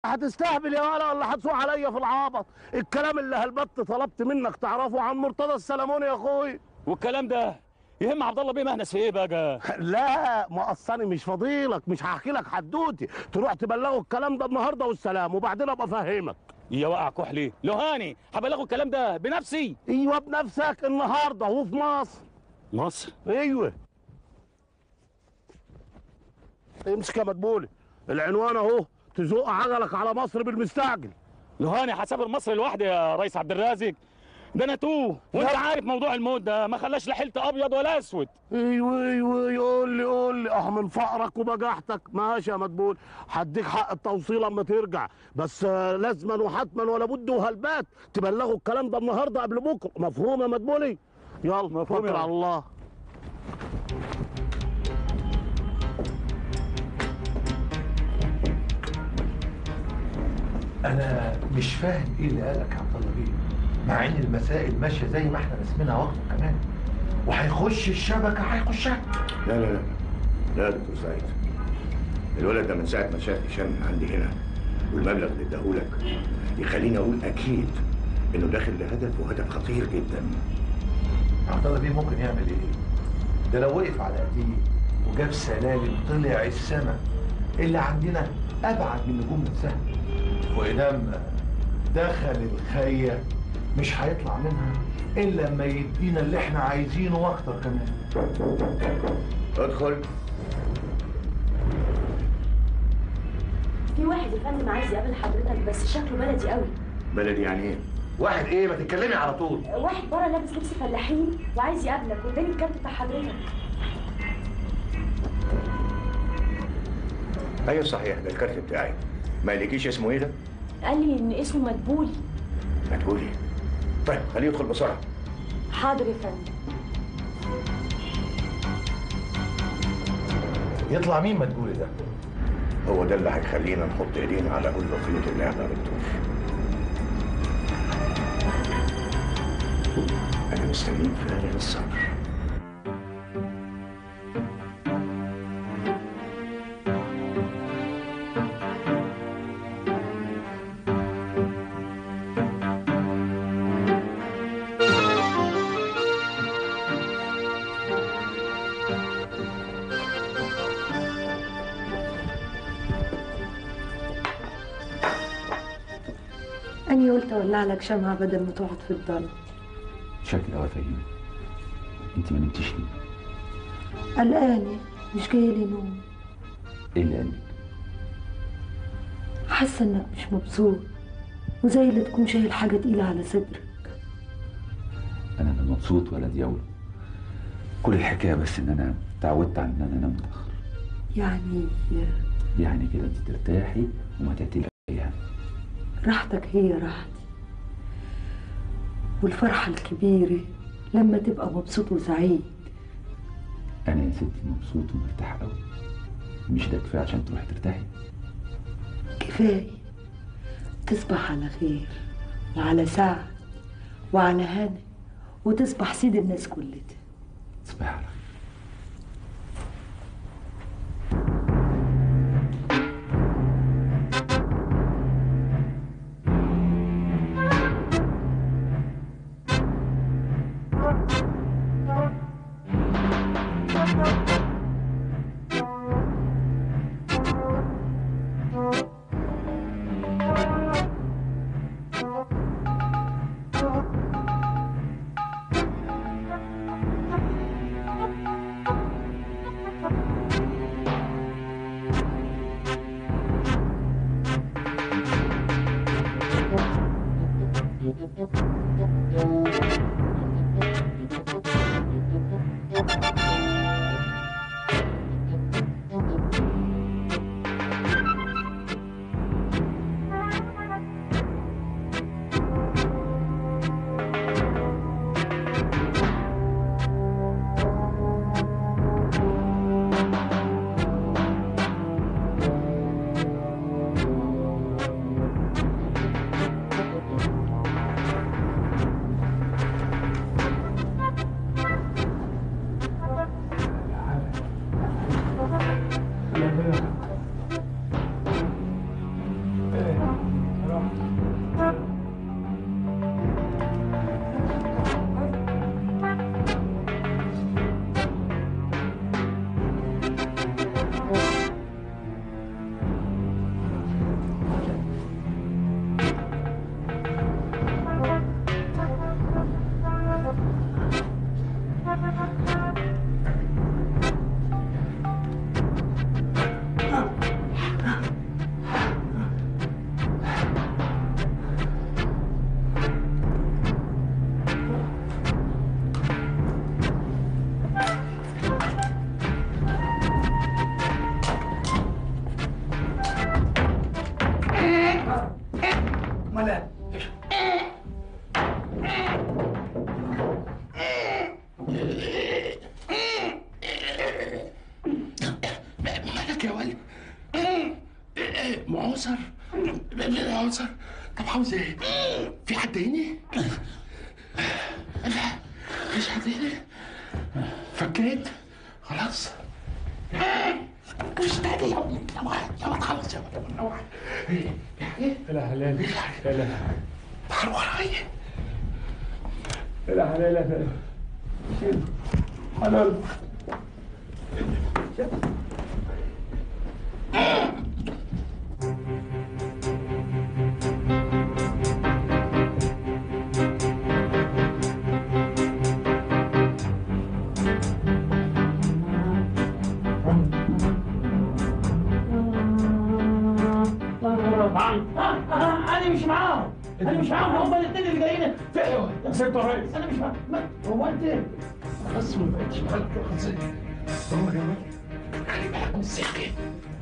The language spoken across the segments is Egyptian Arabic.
هتستهبل يا ولا ولا هتسوق عليا في العبط الكلام اللي هلبت طلبت منك تعرفه عن مرتضى السلموني يا اخوي والكلام ده يهم عبد الله بيه مهنس في ايه بقى لا ما اصلي مش فضيلك مش هحكي لك حدوتي تروح تبلغه الكلام ده النهارده والسلام وبعدين ابقى افهمك يا وقع كحلي لو هاني هبلغه الكلام ده بنفسي ايوه بنفسك النهارده وفي مصر مصر ايوه امسك يا مدبولي العنوان اهو تزق عجلك على مصر بالمستعجل لو هاني هسافر مصر لوحدي يا ريس عبد الرازق ده انا توه وانت لا. عارف موضوع الموت ده ما خلاش لا حلت ابيض ولا اسود ايوه ايوه قول لي قول لي اه من فقرك وبجاحتك ماشي يا مدبول هديك حق التوصيل اما ترجع بس آه، لازما وحتما ولا بد وهلبات تبلغوا الكلام ده النهارده قبل بكره مفهوم يا مدبولي يلا مفهوم توكل يا على رب. الله انا مش فاهم ايه اللي قالك يا عبد الله بيه مع ان المسائل ماشيه زي ما احنا رسمينها واخده كمان وهيخش الشبكه هيخشها لا لا لا لا يا دكتور سعيد الولد ده من ساعة ما شاف هشام عندي هنا والمبلغ اللي اداهولك يخليني اقول اكيد انه داخل لهدف وهدف خطير جدا عبد الله بيه ممكن يعمل ايه ده لو وقف على ايديه وجاب سلالم طلع السما اللي عندنا ابعد من النجوم نفسها وإدام دخل الخية مش هيطلع منها الا لما يدينا اللي احنا عايزينه واكتر كمان ادخل في واحد يا فندم عايز يقابل حضرتك بس شكله بلدي قوي بلدي يعني ايه واحد ايه ما تتكلمي على طول واحد بره لابس لبس فلاحين وعايز يقابلك واداني الكارت بتاع حضرتك ايوه صحيح ده الكارت بتاعي ما قالكيش اسمه ايه ده قال لي ان اسمه مدبولي ما تقولي طيب خليه يدخل بسرعه حاضر يا فندم يطلع مين ما تقولي ده هو ده اللي هيخلينا نحط ايدينا على كل خيوط اللعبه يا دكتور انا مستنيك فارغ الصبر أني قلت أولع لك شمعة بدل ما تقعد في الضلمة شكل قوي فهيمة انت ما نمتيش ليه؟ قلقانة مش جايلي نوم ايه اللي قالك؟ حاسة إنك مش مبسوط وزي اللي تكون شايل حاجة تقيلة على صدرك انا لا مبسوط ولا دياولو كل الحكايه بس ان انا اتعودت على ان انا انام متاخر يعني يعني كده انت ترتاحي وما تعتلي ايام راحتك هي راحتي والفرحة الكبيرة لما تبقى مبسوط وسعيد انا يا ستي مبسوط ومرتاح قوي مش ده كفايه عشان تروحي ترتاحي كفاية تصبح على خير وعلى سعد وعلى هنا وتصبح سيد الناس كلها تصبحي على خير ملا مالك يا ولد معصر معصر طب عاوز ايه في حد هنا لا مفيش حد هنا فكيت خلاص مش تاني يا ابني يا واحد يا واحد خلاص يا واحد يا واحد ايه لا حلال لا لا تعال ورايا لا حلال لا حلال انا مش معاهم انا مش معاهم هم الاثنين اللي جايين في سيبته يا ريس انا مش معاهم ما- هو انت خلاص ما بقتش معاك خلاص هو يا ولد خلي بالك من السكه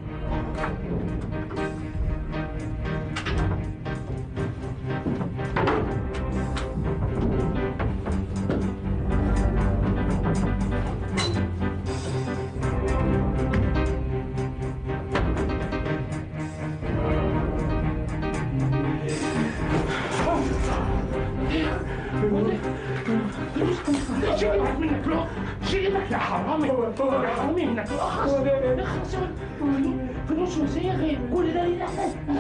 شيلك منك لا شيلك يا حرامي يا حرامي منك لا خلاص خلاص فلوس وصيغ كل ده ليه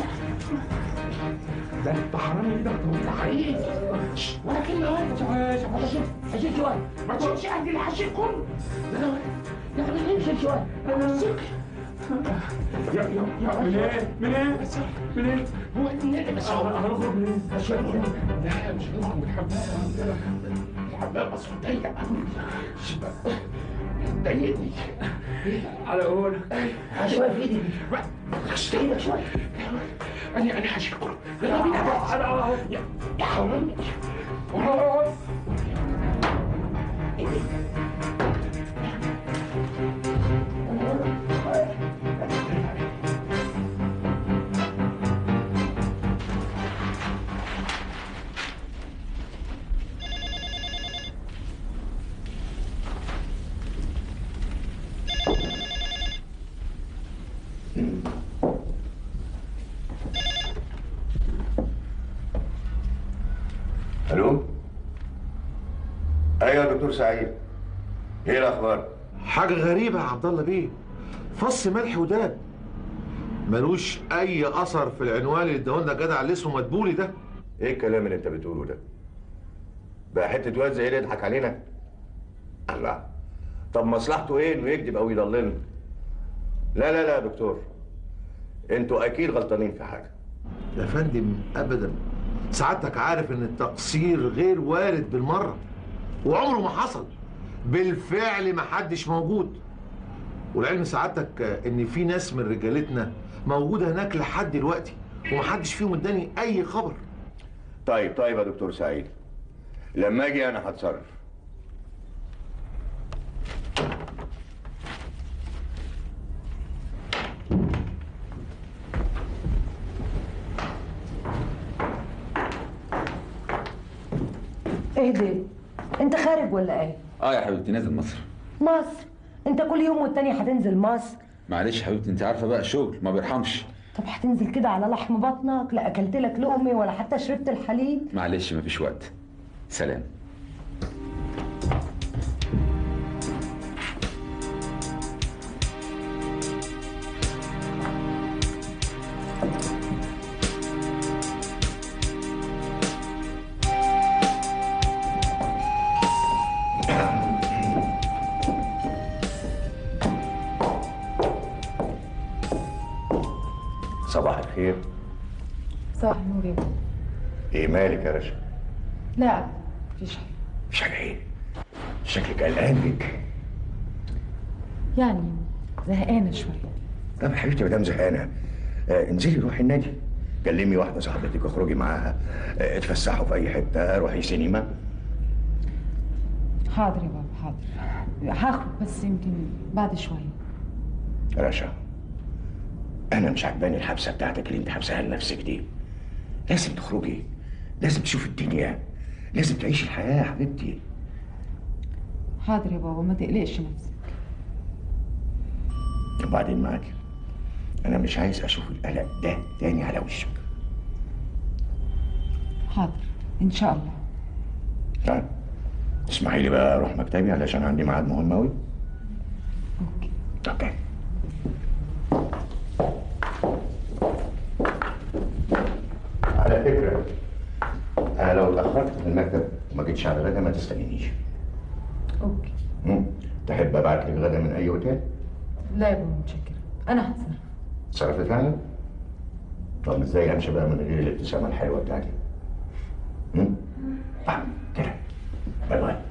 ده انت حرامي ايدك طويله حقيقي شش، ولا كلمه واحده هشيل هشيل شويه ما تشيلش قد اللي هشيل كله لا لا لا لا امشي شويه امسك يا يا يا من ايه من ايه من ايه هو النادي بس هو هنخرج منين مش هنخرج لا مش هنخرج من الحمام الحمام اصلا ضيق قوي ضايقني على قولك شويه في ايدي خش ايدك شويه انا انا هشيل كله يلا بينا على اهو يا يا حرامي الو ايوه يا دكتور سعيد ايه الاخبار حاجة غريبة يا عبد الله بيه فص ملح وداب ملوش أي أثر في العنوان اللي اداهولنا الجدع اللي اسمه مدبولي ده ايه الكلام اللي انت بتقوله ده بقى حته واد زي ده يضحك علينا الله طب مصلحته ايه انه يكذب او يضللنا لا لا لا يا دكتور انتوا اكيد غلطانين في حاجه يا فندم أبدا سعادتك عارف إن التقصير غير وارد بالمرة وعمره ما حصل بالفعل ما حدش موجود والعلم سعادتك آه، إن في ناس من رجالتنا موجودة هناك لحد دلوقتي ومحدش فيهم اداني أي خبر طيب طيب يا دكتور سعيد لما اجي انا هتصرف اهدي انت خارج ولا ايه اه يا حبيبتي نازل مصر مصر انت كل يوم والتاني هتنزل مصر معلش حبيبتي انت عارفه بقى الشغل ما بيرحمش طب هتنزل كده على لحم بطنك لا اكلت لك لقمه ولا حتى شربت الحليب معلش مفيش وقت سلام صباح الخير صح نوري ايه مالك يا رشا لا مفيش حاجة مش حاجه ايه شكلك قلقان بيك يعني زهقانة شوية طب يا حبيبتي مدام زهقانه آه انزلي روحي النادي كلمي واحده صاحبتك واخرجي معاها آه اتفسحوا في اي حته روحي سينما حاضر يا بابا حاضر هاخد بس يمكن بعد شوية رشا انا مش عجباني الحبسه بتاعتك اللي انت حبسها لنفسك دي لازم تخرجي لازم تشوفي الدنيا لازم تعيشي الحياه يا حبيبتي حاضر يا بابا ما تقلقش نفسك وبعدين معاك انا مش عايز اشوف القلق ده تاني على وشك حاضر ان شاء الله طيب اسمحي لي بقى اروح مكتبي علشان عندي ميعاد مهم قوي اوكي اوكي على فكرة أنا لو اتأخرت في المكتب وما جيتش على غدا ما تستنينيش اوكي مم. تحب أبعت لك غدا من أي أوتيل؟ لا يا بابا متشكرة انا هتصرف تصرفت فعلا؟ طب ازاي امشي بقى من غير الابتسامة الحلوة بتاعتي؟ مم؟ آه، كده باي باي